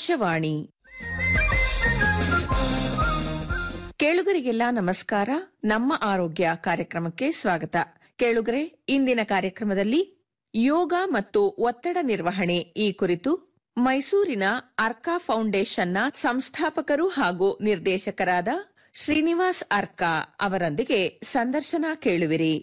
ಆಕಾಶವಾಣಿ ಕೇಳುಗರಿಗೆಲ್ಲ ನಮಸ್ಕಾರ ನಮ್ಮ ಆರೋಗ್ಯ ಕಾರ್ಯಕ್ರಮಕ್ಕೆ ಸ್ವಾಗತ ಕೇಳುಗರೆ ಇಂದಿನ ಕಾರ್ಯಕ್ರಮದಲ್ಲಿ ಯೋಗ ಮತ್ತು ಒತ್ತಡ ನಿರ್ವಹಣೆ ಈ ಕುರಿತು ಮೈಸೂರಿನ ಅರ್ಕಾ ಫೌಂಡೇಶನ್ನ ಸಂಸ್ಥಾಪಕರು ಹಾಗೂ ನಿರ್ದೇಶಕರಾದ ಶ್ರೀನಿವಾಸ್ ಅರ್ಕಾ ಅವರೊಂದಿಗೆ ಸಂದರ್ಶನ ಕೇಳುವಿರಿ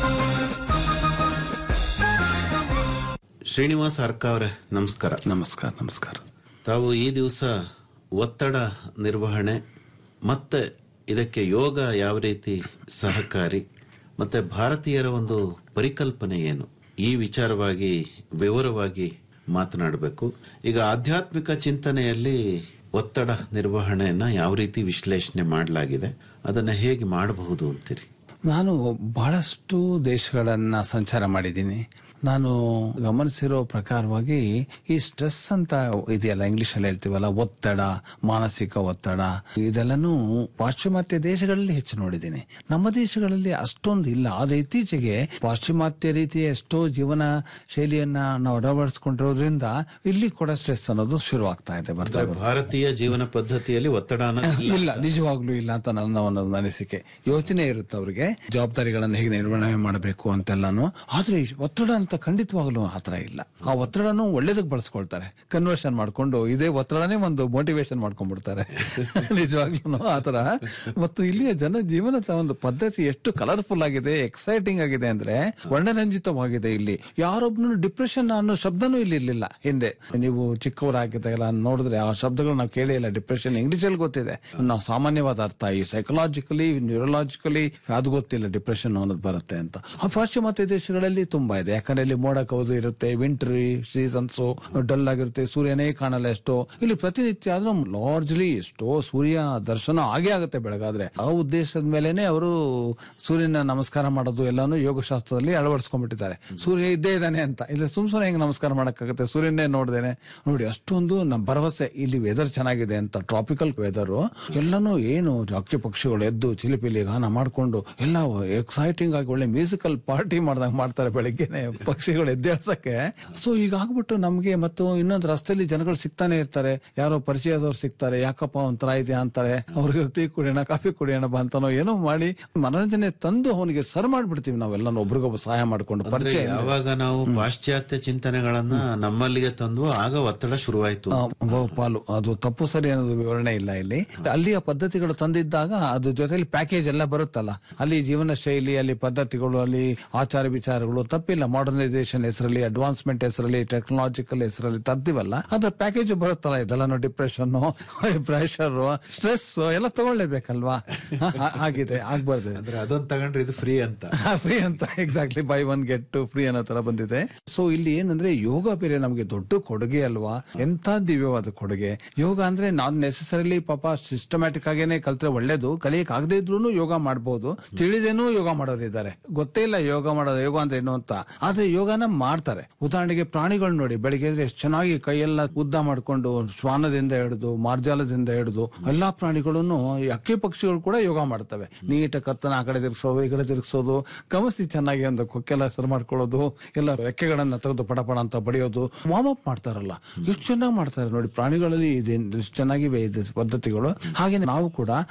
ಶ್ರೀನಿವಾಸ್ ಅರ್ಕ ಅವರೇ ನಮಸ್ಕಾರ ನಮಸ್ಕಾರ ನಮಸ್ಕಾರ ತಾವು ಈ ದಿವಸ ಒತ್ತಡ ನಿರ್ವಹಣೆ ಮತ್ತೆ ಇದಕ್ಕೆ ಯೋಗ ಯಾವ ರೀತಿ ಸಹಕಾರಿ ಮತ್ತೆ ಭಾರತೀಯರ ಒಂದು ಪರಿಕಲ್ಪನೆ ಏನು ಈ ವಿಚಾರವಾಗಿ ವಿವರವಾಗಿ ಮಾತನಾಡಬೇಕು ಈಗ ಆಧ್ಯಾತ್ಮಿಕ ಚಿಂತನೆಯಲ್ಲಿ ಒತ್ತಡ ನಿರ್ವಹಣೆಯನ್ನ ಯಾವ ರೀತಿ ವಿಶ್ಲೇಷಣೆ ಮಾಡಲಾಗಿದೆ ಅದನ್ನ ಹೇಗೆ ಮಾಡಬಹುದು ಅಂತೀರಿ ನಾನು ಬಹಳಷ್ಟು ದೇಶಗಳನ್ನ ಸಂಚಾರ ಮಾಡಿದ್ದೀನಿ ನಾನು ಗಮನಿಸಿರೋ ಪ್ರಕಾರವಾಗಿ ಈ ಸ್ಟ್ರೆಸ್ ಅಂತ ಇದೆಯಲ್ಲ ಇಂಗ್ಲಿಷ್ ಅಲ್ಲಿ ಹೇಳ್ತೀವಲ್ಲ ಒತ್ತಡ ಮಾನಸಿಕ ಒತ್ತಡ ಇದೆಲ್ಲನೂ ಪಾಶ್ಚಿಮಾತ್ಯ ದೇಶಗಳಲ್ಲಿ ಹೆಚ್ಚು ನೋಡಿದ್ದೀನಿ ನಮ್ಮ ದೇಶಗಳಲ್ಲಿ ಅಷ್ಟೊಂದು ಇಲ್ಲ ಆದ್ರೆ ಇತ್ತೀಚೆಗೆ ಪಾಶ್ಚಿಮಾತ್ಯ ರೀತಿಯ ಎಷ್ಟೋ ಜೀವನ ಶೈಲಿಯನ್ನ ನಾವು ಅಳವಡಿಸ್ಕೊಂಡಿರೋದ್ರಿಂದ ಇಲ್ಲಿ ಕೂಡ ಸ್ಟ್ರೆಸ್ ಅನ್ನೋದು ಶುರುವಾಗ್ತಾ ಇದೆ ಬರ್ತಾ ಇದೆ. ಭಾರತೀಯ ಜೀವನ ಪದ್ಧತಿಯಲ್ಲಿ ಒತ್ತಡ ಅನ್ನೋದು ಇಲ್ಲ. ಇಲ್ಲ ನಿಜವಾಗ್ಲೂ ಇಲ್ಲ ಅಂತ ನನ್ನ ಒಂದು ಅನಿಸಿಕೆ ಯೋಚನೆ ಇರುತ್ತೆ ಅವ್ರಿಗೆ ಜವಾಬ್ದಾರಿಗಳನ್ನು ಹೇಗೆ ನಿರ್ವಹಣೆ ಮಾಡಬೇಕು ಅಂತೆಲ್ಲಾನು ಆದ್ರೆ ಈ ಒತ್ತಡ ಅಂತ ಖಂಡಿತವಾಗ್ಲೂ ಆತರ ಇಲ್ಲ ಆ ಒತ್ತಡನು ಒಳ್ಳೇದಕ್ಕೆ ಬಳಸ್ಕೊಳ್ತಾರೆ ಕನ್ವರ್ಷನ್ ಮಾಡ್ಕೊಂಡು ಇದೇ ಒತ್ತಡನೇ ಒಂದು ಮೋಟಿವೇಶನ್ ಮಾಡ್ಕೊಂಡ್ಬಿಡ್ತಾರೆ ನಿಜವಾಗ್ಲೂ ಆತರ ಮತ್ತು ಇಲ್ಲಿಯ ಜನ ಜೀವನದ ಒಂದು ಪದ್ಧತಿ ಎಷ್ಟು ಕಲರ್ಫುಲ್ ಆಗಿದೆ ಎಕ್ಸೈಟಿಂಗ್ ಆಗಿದೆ ಅಂದ್ರೆ ವರ್ಣರಂಜಿತವಾಗಿದೆ ಇಲ್ಲಿ ಯಾರೊಬ್ನು ಡಿಪ್ರೆಷನ್ ಅನ್ನೋ ಶಬ್ದನೂ ಇಲ್ಲಿ ಇರ್ಲಿಲ್ಲ ಹಿಂದೆ ನೀವು ಚಿಕ್ಕವರಾಗಿದ್ದಾಗೆಲ್ಲ ನೋಡಿದ್ರೆ ಆ ಶಬ್ದಗಳು ನಾವು ಕೇಳೇ ಇಲ್ಲ ಡಿಪ್ರೆಷನ್ ಇಂಗ್ಲಿಷ್ ಅಲ್ಲಿ ಗೊತ್ತಿದೆ ನಾವು ಸಾಮಾನ್ಯವಾದ ಅರ್ಥ ಈ ಸೈಕಲಾಜಿಕಲಿ ನ್ಯೂರಲಾಜಿಕಲಿ ಅದು ಗೊತ್ತಿಲ್ಲ ಡಿಪ್ರೆಷನ್ ಅನ್ನೋದು ಬರುತ್ತೆ ಅಂತ ಆ ಪಾಶ್ಚಿಮಾತ್ಯ ದೇಶಗಳಲ್ಲಿ ತುಂಬಾ ಇದೆ ಯಾಕಂದ್ರೆ ಇಲ್ಲಿ ಮೋಡ ಕೌದು ಇರುತ್ತೆ ವಿಂಟರ್ ಸೀಸನ್ಸ್ ಡಲ್ ಆಗಿರುತ್ತೆ ಸೂರ್ಯನೇ ಕಾಣಲ್ಲ ಎಷ್ಟೋ ಇಲ್ಲಿ ಪ್ರತಿನಿತ್ಯ ಆದ್ರೂ ಲಾರ್ಜ್ಲಿ ಎಷ್ಟೋ ಸೂರ್ಯ ದರ್ಶನ ಆಗೇ ಆಗುತ್ತೆ ಬೆಳಗಾದ್ರೆ ಆ ಉದ್ದೇಶದ ಮೇಲೆನೆ ಅವರು ಸೂರ್ಯನ ನಮಸ್ಕಾರ ಮಾಡೋದು ಎಲ್ಲಾನು ಯೋಗಶಾಸ್ತ್ರದಲ್ಲಿ ಅಳವಡಿಸ್ಕೊಂಡ್ಬಿಟ್ಟಿದ್ದಾರೆ ಸೂರ್ಯ ಇದ್ದೇ ಇದ್ದಾನೆ ಅಂತ ಇಲ್ಲಿ ಸುಮ್ ಸುಮ್ಮನೆ ಹೆಂಗ್ ನಮಸ್ಕಾರ ಮಾಡಕ್ಕಾಗುತ್ತೆ ಸೂರ್ಯನೇ ನೋಡ್ದೇನೆ ನೋಡಿ ಅಷ್ಟೊಂದು ನಮ್ಮ ಭರವಸೆ ಇಲ್ಲಿ ವೆದರ್ ಚೆನ್ನಾಗಿದೆ ಅಂತ ಟ್ರಾಪಿಕಲ್ ವೆದರ್ ಎಲ್ಲಾನು ಏನು ಅಕ್ಕಿ ಪಕ್ಷಿಗಳು ಎದ್ದು ಚಿಲಿಪಿಲಿ ಗಾನ ಮಾಡ್ಕೊಂಡು ಎಲ್ಲ ಎಕ್ಸೈಟಿಂಗ್ ಆಗಿ ಒಳ್ಳೆ ಮ್ಯೂಸಿಕಲ್ ಪಾರ್ಟಿ ಮಾಡ್ದಂಗ್ ಮಾಡ್ತಾರೆ ಬೆಳಿಗ್ಗೆನೆ ಪಕ್ಷಿಗಳು ಎದ್ದೇಳ್ಸಕ್ಕೆ ಸೊ ಈಗ ಆಗ್ಬಿಟ್ಟು ನಮ್ಗೆ ಮತ್ತು ಇನ್ನೊಂದು ರಸ್ತೆಯಲ್ಲಿ ಜನಗಳು ಸಿಗ್ತಾನೆ ಇರ್ತಾರೆ ಯಾರೋ ಪರಿಚಯದವ್ರು ಸಿಗ್ತಾರೆ ಯಾಕಪ್ಪ ಒಂಥರ ಇದೆಯಾ ಅಂತಾರೆ ಅವ್ರಿಗೆ ಟೀ ಕುಡಿಯೋಣ ಕಾಫಿ ಕುಡಿಯೋಣ ಬಾ ಅಂತಾನೋ ಏನೋ ಮಾಡಿ ಮನೋರಂಜನೆ ತಂದು ಅವನಿಗೆ ಸರ್ ಮಾಡ್ಬಿಡ್ತೀವಿ ನಾವೆಲ್ಲ ಒಬ್ರಿಗೊಬ್ಬ ಸಹಾಯ ಮಾಡ್ಕೊಂಡು ಅಂದ್ರೆ ಪರಿಚಯ ಯಾವಾಗ ನಾವು ಪಾಶ್ಚಾತ್ಯ ಚಿಂತನೆಗಳನ್ನ ನಮ್ಮಲ್ಲಿಗೆ ತಂದು ಆಗ ಒತ್ತಡ ಶುರುವಾಯಿತು ಆ, ಬಹು ಪಾಲು ಅದು ತಪ್ಪು ಸರಿ ಅನ್ನೋದು ವಿವರಣೆ ಇಲ್ಲ ಇಲ್ಲಿ ಅಲ್ಲಿಯ ಪದ್ಧತಿಗಳು ತಂದಿದ್ದಾಗ ಅದ್ರ ಜೊತೆಲಿ ಪ್ಯಾಕೇಜ್ ಎಲ್ಲ ಬರುತ್ತಲ್ಲ ಅಲ್ಲಿ ಜೀವನ ಶೈಲಿ ಅಲ್ಲಿ ಪದ್ಧತಿಗಳು ಅಲ್ಲಿ ಆಚಾರ ವಿಚಾರಗಳು ತಪ್ಪಿಲ್ಲ ಮಾಡರ್ನೈಸೇಷನ್ ಹೆಸರಲ್ಲಿ ಅಡ್ವಾನ್ಸ್ಮೆಂಟ್ ಹೆಸರಲ್ಲಿ ಟೆಕ್ನಾಲಜಿಕಲ್ ಹೆಸರಲ್ಲಿ ತರ್ತೀವಲ್ಲ ಅದ್ರ ಪ್ಯಾಕೇಜ್ ಬರುತ್ತಲ್ಲ ಇದೆಲ್ಲ ಡಿಪ್ರೆಷನ್ ಪ್ರೆಷರ್ ಸ್ಟ್ರೆಸ್ ಎಲ್ಲ ತಗೊಳ್ಳೇಬೇಕಲ್ವಾ ಹಾ- ಆಗಿದೆ ಆಗ್ಬಾರ್ದು ಅಂದ್ರೆ ಅದೊಂದ್ ತಗೊಂಡ್ರೆ ಇದು ಫ್ರೀ ಅಂತ ಫ್ರೀ ಅಂತ exactly buy one get two free ಅನ್ನೋ ತರ ಬಂದಿದೆ ಸೊ ಇಲ್ಲಿ ಏನಂದ್ರೆ ಯೋಗ ಬೇರೆ ನಮ್ಗೆ ದೊಡ್ಡ ಕೊಡುಗೆ ಅಲ್ವಾ ಎಂತ ದಿವ್ಯವಾದ ಕೊಡುಗೆ ಯೋಗ ಅಂದ್ರೆ ನಾನ್ ನೆಸೆಸರಿಲಿ ಪಾಪ ಸಿಸ್ಟಮ್ಯಾಟಿಕ್ ಆಗೇನೆ ಕಲ್ತ್ರೆ ಒಳ್ಳೇದು ಕಲಿಯಕ್ ಆಗದೆ ಇದ್ರು ಯೋಗ ಮಾಡಬಹುದು ತಿಳಿದೇನೂ ಯೋಗ ಮಾಡೋರು ಇದ್ದಾರೆ ಗೊತ್ತೇ ಇಲ್ಲ ಯೋಗ ಮಾಡೋದು ಯೋಗ ಅಂದ್ರೆ ಏನು ಅಂತ ಆದ್ರೆ ಯೋಗನ ಮಾಡ್ತಾರೆ ಉದಾಹರಣೆಗೆ ಪ್ರಾಣಿಗಳು ನೋಡಿ ಬೆಳಿಗ್ಗೆ ಎದ್ರೆ ಎಷ್ಟು ಚೆನ್ನಾಗಿ ಕೈಯೆಲ್ಲ ಉದ್ದ ಮಾಡ್ಕೊಂಡು ಶ್ವಾನದಿಂದ ಹಿಡಿದು ಮಾರ್ಜಾಲದಿಂದ ಹಿಡಿದು ಎಲ್ಲಾ ಪ್ರಾಣಿಗಳನ್ನು ಈ ಅಕ್ಕಿ ಪಕ್ಷಿಗಳು ಕೂಡ ಯೋಗ ಮಾಡ್ತವೆ ನೀಟ ಕತ್ತನ ಆ ಕಡೆ ತಿರ್ಗಿಸೋದು ಈ ಕಡೆ ತಿರ್ಗಿಸೋದು ಗಮನಿಸಿ ಚೆನ್ನಾಗಿ ಒಂದು ಕೊಕ್ಕೆಲ್ಲ ಸರ್ ಮಾಡ್ಕೊಳ್ಳೋದು ಎಲ್ಲ ರೆಕ್ಕೆಗಳನ್ನ ತೆಗೆದು ಪಡ ಪಡ ಅಂತ ಬಡಿಯೋದು ವಾರ್ಮ್ ಅಪ್ ಮಾಡ್ತಾರಲ್ಲ ಎಷ್ಟು ಚೆನ್ನಾಗಿ ಮಾಡ್ತಾರೆ ನೋಡಿ ಪ್ರಾಣಿಗಳಲ್ಲಿ ಇದೆ ಎಷ್ಟು ಚೆನ್ನಾಗಿವೆ ಇದೆ ಪದ್ಧತಿಗಳು ಹಾಗೆ ನಾವು ಕೂಡ